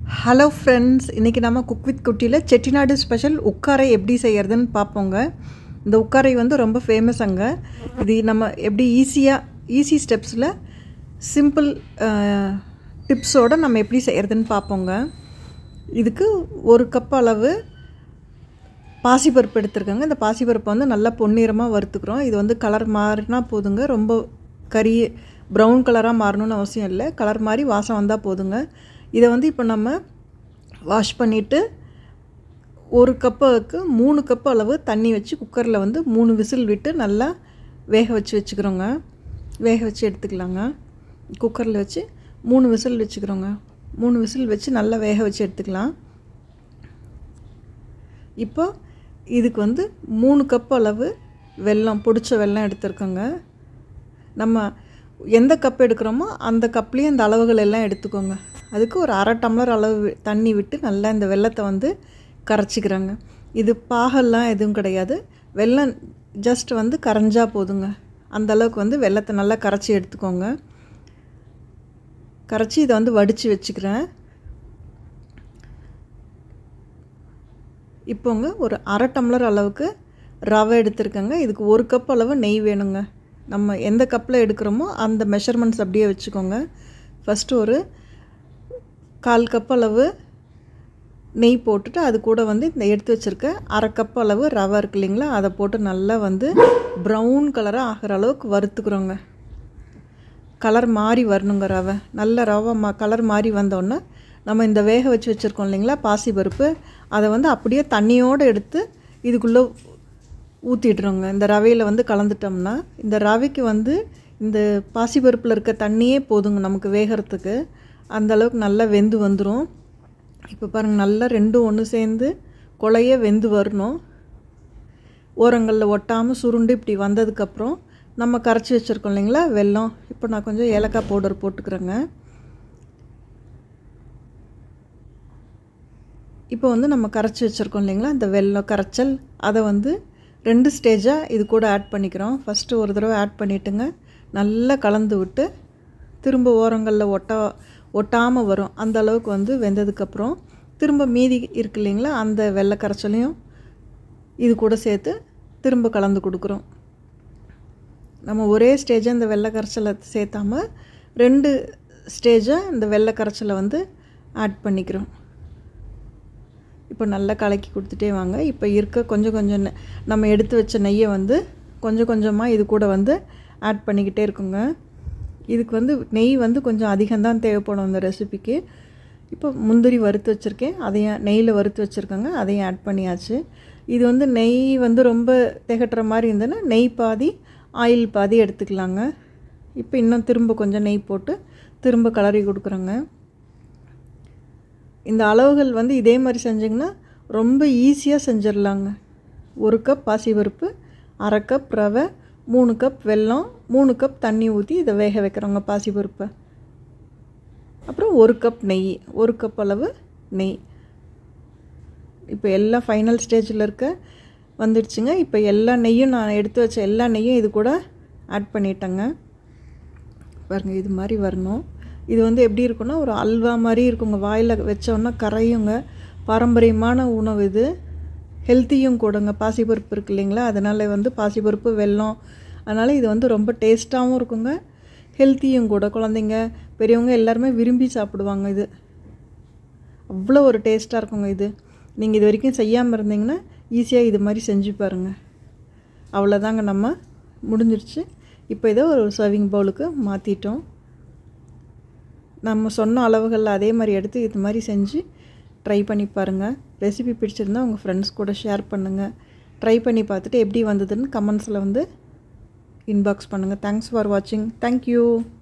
hello friends இன்றைக்கி நம்ம cook with குட்டியில் செட்டிநாடு ஸ்பெஷல் உக்காரை எப்படி செய்கிறதுன்னு பார்ப்போங்க இந்த உக்காரை வந்து ரொம்ப ஃபேமஸ் அங்கே இது நம்ம எப்படி ஈஸியாக ஈஸி ஸ்டெப்ஸில் சிம்பிள் டிப்ஸோடு நம்ம எப்படி செய்கிறதுன்னு பார்ப்போங்க இதுக்கு ஒரு கப் அளவு பாசிப்பருப்பு எடுத்துருக்கோங்க இந்த பாசிப்பருப்பை வந்து நல்லா பொன்னிறமாக வறுத்துக்கிறோம் இது வந்து கலர் மாறினா போதுங்க ரொம்ப கறி ப்ரௌன் கலராக மாறணும்னு அவசியம் இல்லை கலர் மாதிரி வாசம் வந்தால் போதுங்க இதை வந்து இப்போ நம்ம வாஷ் பண்ணிவிட்டு ஒரு கப்புக்கு மூணு கப் அளவு தண்ணி வச்சு குக்கரில் வந்து மூணு விசில் விட்டு நல்லா வேக வச்சு வச்சுக்கிறோங்க வேக வச்சு எடுத்துக்கலாங்க குக்கரில் வச்சு மூணு விசில் வச்சுக்கிறோங்க மூணு விசில் வச்சு நல்லா வேக வச்சு எடுத்துக்கலாம் இப்போ இதுக்கு வந்து மூணு கப் அளவு வெல்லம் பிடிச்ச வெல்லம் எடுத்துருக்கோங்க நம்ம எந்த கப் எடுக்கிறோமோ அந்த கப்லேயும் இந்த அளவுகள் எல்லாம் எடுத்துக்கோங்க அதுக்கு ஒரு அரை டம்ளர் அளவு தண்ணி விட்டு நல்லா இந்த வெள்ளத்தை வந்து கரைச்சிக்கிறாங்க இது பாகெல்லாம் எதுவும் கிடையாது வெள்ளம் ஜஸ்ட் வந்து கரைஞ்சா போதுங்க அந்த அளவுக்கு வந்து வெள்ளத்தை நல்லா கரைச்சி எடுத்துக்கோங்க கரைச்சி இதை வந்து வடித்து வச்சுக்கிறேன் இப்போங்க ஒரு அரை டம்ளர் அளவுக்கு ரவை எடுத்துருக்கேங்க இதுக்கு ஒரு கப் அளவு நெய் வேணுங்க நம்ம எந்த கப்பில் எடுக்கிறோமோ அந்த மெஷர்மெண்ட்ஸ் அப்படியே வச்சுக்கோங்க ஃபஸ்ட்டு ஒரு கால் கப் அளவு நெய் போட்டுட்டு அது கூட வந்து இந்த எடுத்து வச்சுருக்க அரை கப் அளவு ரவை இருக்கு இல்லைங்களா அதை போட்டு நல்லா வந்து ப்ரௌன் கலராக ஆகிற அளவுக்கு வறுத்துக்கிறோங்க கலர் மாறி வரணுங்க ரவை நல்ல ரவை மா கலர் மாறி வந்தோடனே நம்ம இந்த வேக வச்சு வச்சுருக்கோம் இல்லைங்களா பாசி பருப்பு அதை வந்து அப்படியே தண்ணியோடு எடுத்து இதுக்குள்ளே ஊற்றிடுறோங்க இந்த ரவையில் வந்து கலந்துட்டோம்னா இந்த ரவைக்கு வந்து இந்த பாசிப்பருப்பில் இருக்க தண்ணியே போதுங்க நமக்கு வேகிறதுக்கு அந்த அளவுக்கு நல்லா வெந்து வந்துடும் இப்போ பாருங்கள் நல்லா ரெண்டும் ஒன்று சேர்ந்து கொலைய வெந்து வரணும் ஓரங்களில் ஒட்டாமல் சுருண்டு இப்படி வந்ததுக்கப்புறம் நம்ம கரைச்சி வச்சுருக்கோம் இல்லைங்களா வெல்லம் இப்போ நான் கொஞ்சம் ஏலக்காய் பவுடர் போட்டுக்கிறேங்க இப்போ வந்து நம்ம கரைச்சி வச்சுருக்கோம் இல்லைங்களா இந்த வெல்லம் கரைச்சல் அதை வந்து ரெண்டு ஸ்டேஜாக இது கூட ஆட் பண்ணிக்கிறோம் ஃபஸ்ட்டு ஒரு தடவை ஆட் பண்ணிவிட்டுங்க நல்லா கலந்து விட்டு திரும்ப ஓரங்களில் ஒட்டா ஒட்டாமல் வரும் அந்த அளவுக்கு வந்து வெந்ததுக்கப்புறம் திரும்ப மீதி இருக்கு இல்லைங்களா அந்த வெள்ளை கரைச்சலையும் இது கூட சேர்த்து திரும்ப கலந்து கொடுக்குறோம் நம்ம ஒரே ஸ்டேஜாக இந்த வெள்ளை கரைச்சலை சேர்த்தாமல் ரெண்டு ஸ்டேஜாக இந்த வெள்ளை கரைச்சலை வந்து ஆட் பண்ணிக்கிறோம் இப்போ நல்லா கலக்கி கொடுத்துட்டே வாங்க இப்போ இருக்க கொஞ்சம் கொஞ்சம் நம்ம எடுத்து வச்ச நெய்யை வந்து கொஞ்சம் கொஞ்சமாக இது கூட வந்து ஆட் பண்ணிக்கிட்டே இருக்குங்க இதுக்கு வந்து நெய் வந்து கொஞ்சம் அதிகம்தான் தேவைப்படும் இந்த ரெசிபிக்கு இப்போ முந்திரி வறுத்து வச்சுருக்கேன் அதையும் நெய்யில் வறுத்து வச்சுருக்கேங்க அதையும் ஆட் பண்ணியாச்சு இது வந்து நெய் வந்து ரொம்ப திகட்டுற மாதிரி இருந்ததுன்னா நெய் பாதி ஆயில் பாதி எடுத்துக்கலாங்க இப்போ இன்னும் திரும்ப கொஞ்சம் நெய் போட்டு திரும்ப கலரி கொடுக்குறோங்க இந்த அளவுகள் வந்து இதே மாதிரி செஞ்சிங்கன்னா ரொம்ப ஈஸியாக செஞ்சிடலாங்க ஒரு கப் பாசிப்பருப்பு அரை கப் ரவை மூணு கப் வெல்லம் மூணு கப் தண்ணி ஊற்றி இதை வேக வைக்கிறோங்க பாசிப்பருப்பை அப்புறம் ஒரு கப் நெய் ஒரு கப் அளவு நெய் இப்போ எல்லாம் ஃபைனல் ஸ்டேஜில் இருக்க வந்துடுச்சுங்க இப்போ எல்லா நெய்யும் நான் எடுத்து வச்ச எல்லா நெய்யும் இது கூட ஆட் பண்ணிட்டேங்க பாருங்கள் இது மாதிரி வரணும் இது வந்து எப்படி இருக்குன்னா ஒரு அல்வா மாதிரி இருக்குங்க வாயில் வச்சோன்னா கரையுங்க பாரம்பரியமான உணவு இது ஹெல்த்தியும் கூடங்க பாசிப்பருப்பு இருக்கு இல்லைங்களா அதனால் வந்து பாசிப்பருப்பு வெல்லம் அதனால் இது வந்து ரொம்ப டேஸ்ட்டாகவும் இருக்குங்க ஹெல்த்தியும் கூட குழந்தைங்க பெரியவங்க எல்லாருமே விரும்பி சாப்பிடுவாங்க இது அவ்வளோ ஒரு டேஸ்ட்டாக இருக்குங்க இது நீங்கள் இது வரைக்கும் செய்யாமல் இருந்தீங்கன்னா ஈஸியாக இது மாதிரி செஞ்சு பாருங்கள் அவ்வளோதாங்க நம்ம முடிஞ்சிருச்சு இப்போ இதை ஒரு சர்விங் பவுலுக்கு மாற்றிட்டோம் நம்ம சொன்ன அளவுகளில் அதே மாதிரி எடுத்து இது மாதிரி செஞ்சு ட்ரை பண்ணி பாருங்கள் ரெசிபி பிடிச்சிருந்தால் உங்கள் ஃப்ரெண்ட்ஸ் கூட ஷேர் பண்ணுங்கள் ட்ரை பண்ணி பார்த்துட்டு எப்படி வந்ததுன்னு கமெண்ட்ஸில் வந்து இன்பாக்ஸ் பண்ணுங்கள் தேங்க்ஸ் ஃபார் வாட்சிங் தேங்க்யூ